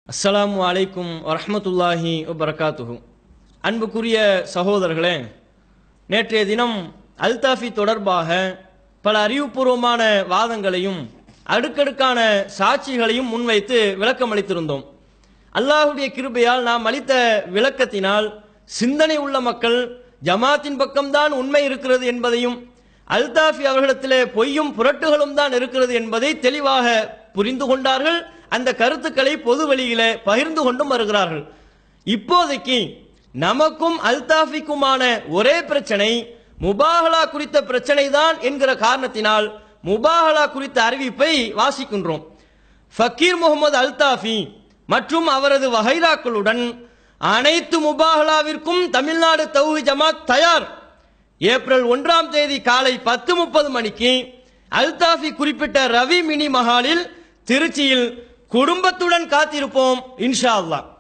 அஸ்ஸலாமு அலைக்கும் வரஹ்மத்துல்லாஹி வபரகாத்துஹு அன்புக்குரிய சகோதரர்களே நேற்றைய தினம் அல்தாஃபி தொடர்பாக பல அறிவுபூர்வமான வாதங்களையும் அடுக்கடுக்கான சாட்சிகளையும் முன்வைத்து விளக்கம் அளித்திருந்தோம் அல்லாஹுடைய கிருபையால் நாம் அளித்த விளக்கத்தினால் சிந்தனை உள்ள மக்கள் ஜமாத்தின் பக்கம்தான் உண்மை இருக்கிறது என்பதையும் அல்தாஃபி அவர்களிடத்திலே பொய்யும் புரட்டுகளும் தான் இருக்கிறது என்பதை தெளிவாக புரிந்து கொண்டார்கள் அந்த கருத்துக்களை பொது வெளியிலே பகிர்ந்து கொண்டும் வருகிறார்கள் இப்போதைக்கு நமக்கும் அல்தாஃபிக்குமான ஒரே பிரச்சனை முபாஹலா குறித்த பிரச்சனை தான் என்கிற காரணத்தினால் முபாஹலா குறித்த அறிவிப்பை வாசிக்கின்றோம் ஃபக்கீர் முகமது அல்தாஃபி மற்றும் அவரது வகைராக்களுடன் அனைத்து முபாஹலாவிற்கும் தமிழ்நாடு தௌஹி ஜமாத் தயார் ஏப்ரல் ஒன்றாம் தேதி காலை பத்து முப்பது மணிக்கு அல்தாஃபி குறிப்பிட்ட ரவி மினி மஹாலில் திருச்சியில் குடும்பத்துடன் காத்திருப்போம் இன்ஷா அல்லாஹ்